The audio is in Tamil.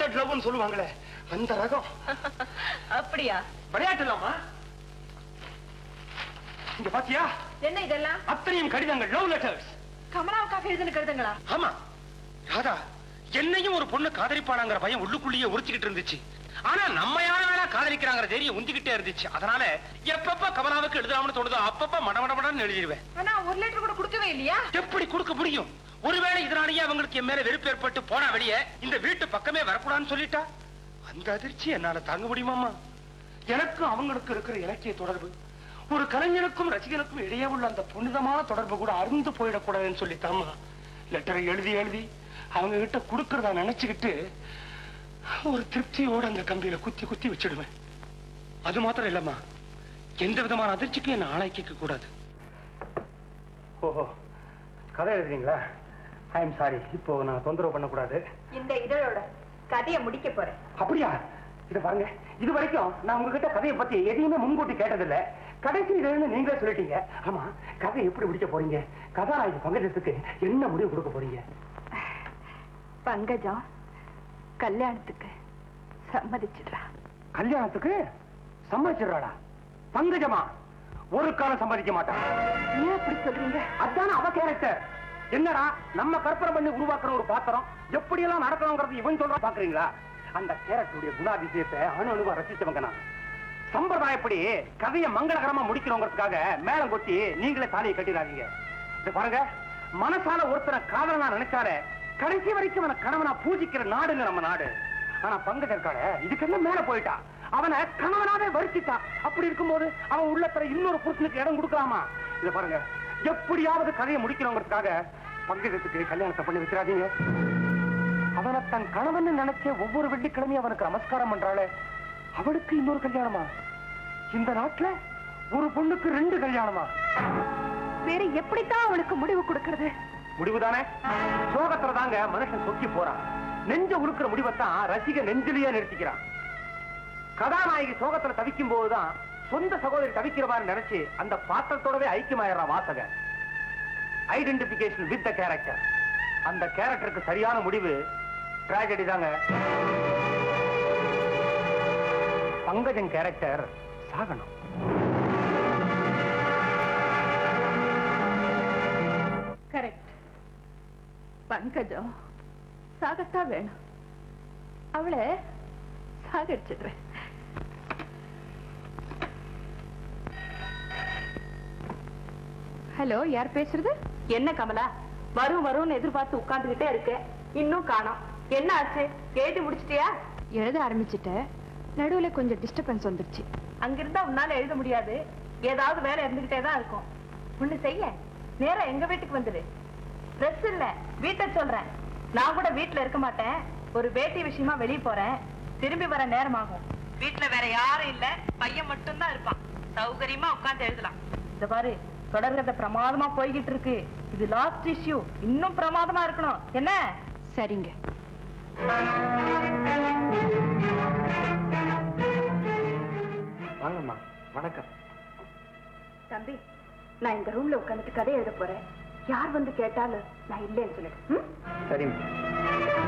பிளட் லவ்னு சொல்லுவாங்களே அந்த ரகம் அப்படியா விளையாட்டு இல்லாமா இங்க பாத்தியா என்ன இதெல்லாம் அத்தனையும் கடிதங்கள் லவ் லெட்டர்ஸ் கமலாவுக்காக எழுதுன கருதுங்களா ஆமா ராதா என்னையும் ஒரு பொண்ணு காதலிப்பானாங்கிற பயம் உள்ளுக்குள்ளேயே உரிச்சுக்கிட்டு இருந்துச்சு ஆனா நம்ம யார வேணா காதலிக்கிறாங்கிற தைரியம் உந்திக்கிட்டே இருந்துச்சு அதனால எப்பப்ப கமலாவுக்கு எழுதலாம்னு தோணுதோ அப்பப்ப மடமடமடன்னு எழுதிடுவேன் ஆனா ஒரு லெட்டர் கூட கொடுக்கவே இல்லையா எப்படி கொடுக்க முடியும் ஒருவேளை இதனாலேயே அவங்களுக்கு என் மேல வெறுப்பு ஏற்பட்டு போனா வெளியே இந்த வீட்டு பக்கமே வரக்கூடாதுன்னு சொல்லிட்டா அந்த அதிர்ச்சி என்னால தாங்க முடியுமாமா எனக்கும் அவங்களுக்கு இருக்கிற இலக்கிய தொடர்பு ஒரு கலைஞனுக்கும் ரசிகனுக்கும் இடையே உள்ள அந்த புனிதமான தொடர்பு கூட அருந்து போயிடக்கூடாதுன்னு சொல்லித்தாமா லெட்டரை எழுதி எழுதி அவங்க கிட்ட கொடுக்கறதா நினைச்சுக்கிட்டு ஒரு திருப்தியோட அந்த கம்பியில குத்தி குத்தி வச்சிடுவேன் அது மாத்திரம் இல்லம்மா எந்த விதமான அதிர்ச்சிக்கும் என்ன ஆளாக்கிக்க கூடாது ஓஹோ கதை எழுதுறீங்களா ஐ எம் சாரி இப்போ நான் தொந்தரவு பண்ணக்கூடாது இந்த இதழோட கதையை முடிக்க போறேன் அப்படியா இது பாருங்க இது வரைக்கும் நான் உங்ககிட்ட கதையை பத்தி எதையுமே முன்கூட்டி கேட்டதில்ல கடைசி இதுன்னு நீங்களே சொல்லிட்டீங்க ஆமா கதை எப்படி முடிக்க போறீங்க கதாநாயகி பங்கஜத்துக்கு என்ன முடிவு கொடுக்க போறீங்க பங்கஜம் கல்யாணத்துக்கு சம்மதிச்சிடுறா கல்யாணத்துக்கு சம்மதிச்சிடுறாளா பங்கஜமா ஒரு காலம் சம்மதிக்க மாட்டான் ஏன் அப்படி சொல்றீங்க அதான அவ கேரக்டர் என்னடா நம்ம கற்பனை பண்ணி உருவாக்குற ஒரு பாத்திரம் எப்படி எல்லாம் நடக்கணுங்கிறது இவன் சொல்ற பாக்குறீங்களா அந்த கேரக்டருடைய குணாதிசயத்தை அணு அணுவா ரசிச்சவங்க நான் சம்பிரதாயப்படி கதையை மங்களகரமா முடிக்கணுங்கிறதுக்காக மேளம் கொட்டி நீங்களே தாலியை கட்டிடாதீங்க இது பாருங்க மனசால ஒருத்தரை காதலனா நினைச்சாலே கடைசி வரைக்கும் அவனை கணவனா பூஜிக்கிற நாடுங்க நம்ம நாடு ஆனா பங்கஜ இருக்காளே இதுக்கெல்லாம் மேல போயிட்டா அவனை கணவனாவே வருத்திட்டா அப்படி இருக்கும்போது அவன் உள்ளத்துல இன்னொரு புருஷனுக்கு இடம் கொடுக்கலாமா இத பாருங்க எப்படியாவது கதையை முடிக்கணுங்கிறதுக்காக பங்கஜத்துக்கு கல்யாணத்தை பண்ணி வச்சிடாதீங்க அவனை தன் கணவன் நினைச்ச ஒவ்வொரு வெள்ளிக்கிழமையும் அவனுக்கு நமஸ்காரம் பண்றாளே அவளுக்கு இன்னொரு கல்யாணமா இந்த நாட்டுல ஒரு பொண்ணுக்கு ரெண்டு கல்யாணமா வேற எப்படித்தான் அவளுக்கு முடிவு கொடுக்கறது முடிவுதானே சோகத்துல தாங்க மனுஷன் சொக்கி போறான் நெஞ்ச உழுக்கிற முடிவைத்தான் ரசிக நெஞ்சிலேயே நிறுத்திக்கிறான் கதாநாயகி சோகத்துல தவிக்கும் போதுதான் சொந்த சகோதரி தவிக்கிற மாதிரி நினைச்சு அந்த பாத்திரத்தோடவே ஐக்கியமாயிடுறான் வாசக ஐடென்டிபிகேஷன் வித் த கேரக்டர் அந்த கேரக்டருக்கு சரியான முடிவு டிராஜடி தாங்க பங்கஜன் கேரக்டர் சாகணும் கரெக்ட் பங்கஜம் சாகத்தான் வேணும் அவளை சாகடிச்சிடுறேன் ஹலோ யார் பேசுறது என்ன கமலா வரும் வரும்னு எதிர்பார்த்து உட்கார்ந்துகிட்டே இருக்கேன் இன்னும் காணோம் என்ன ஆச்சு எழுதி முடிச்சிட்டியா எழுத ஆரம்பிச்சிட்டேன் நடுவுல கொஞ்சம் டிஸ்டர்பன்ஸ் வந்துருச்சு அங்கிருந்தா உன்னால எழுத முடியாது ஏதாவது வேலை இருந்துகிட்டே தான் இருக்கும் ஒண்ணு செய்ய நேரா எங்க வீட்டுக்கு வந்துடு ட்ரெஸ் இல்ல வீட்டை சொல்றேன் நான் கூட வீட்ல இருக்க மாட்டேன் ஒரு பேட்டி விஷயமா வெளிய போறேன் திரும்பி வர நேரம் ஆகும் வீட்ல வேற யாரும் இல்ல பையன் மட்டும் தான் இருப்பான் சௌகரியமா உட்கார்ந்து எழுதலாம் இந்த பாரு தொடர்கதை பிரமாதமா போய்கிட்டு இருக்கு இது லாஸ்ட் இஷ்யூ இன்னும் பிரமாதமா இருக்கணும் என்ன சரிங்க வாங்கம்மா வணக்கம் தம்பி நான் இந்த ரூம்ல உட்காந்துட்டு கதை எழுத போறேன் யார் வந்து கேட்டாலும் நான் இல்லைன்னு சொல்லிடு ம்? சரிம்மா